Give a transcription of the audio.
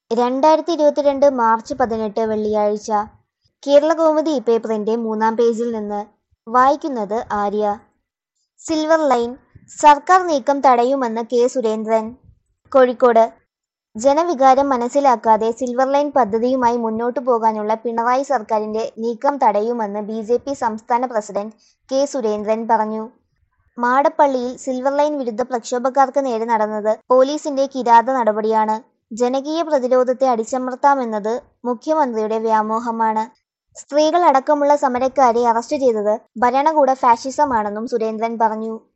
രണ്ടായിരത്തി ഇരുപത്തിരണ്ട് മാർച്ച് പതിനെട്ട് വെള്ളിയാഴ്ച കേരളകൗമുദി പേപ്പറിന്റെ മൂന്നാം പേജിൽ നിന്ന് വായിക്കുന്നത് ആര്യ സിൽവർ ലൈൻ സർക്കാർ നീക്കം തടയുമെന്ന് കെ സുരേന്ദ്രൻ കോഴിക്കോട് ജനവികാരം മനസ്സിലാക്കാതെ സിൽവർ ലൈൻ പദ്ധതിയുമായി മുന്നോട്ടു പോകാനുള്ള പിണറായി സർക്കാരിന്റെ നീക്കം തടയുമെന്ന് ബി ജെ പി സംസ്ഥാന പ്രസിഡന്റ് കെ സുരേന്ദ്രൻ പറഞ്ഞു മാടപ്പള്ളിയിൽ സിൽവർ ലൈൻ വിരുദ്ധ പ്രക്ഷോഭക്കാർക്ക് നേരെ നടന്നത് പോലീസിന്റെ കിരാത നടപടിയാണ് ജനകീയ പ്രതിരോധത്തെ അടിച്ചമർത്താമെന്നത് മുഖ്യമന്ത്രിയുടെ വ്യാമോഹമാണ് സ്ത്രീകൾ അടക്കമുള്ള സമരക്കാരെ അറസ്റ്റ് ചെയ്തത് ഭരണകൂട ഫാഷിസമാണെന്നും സുരേന്ദ്രൻ പറഞ്ഞു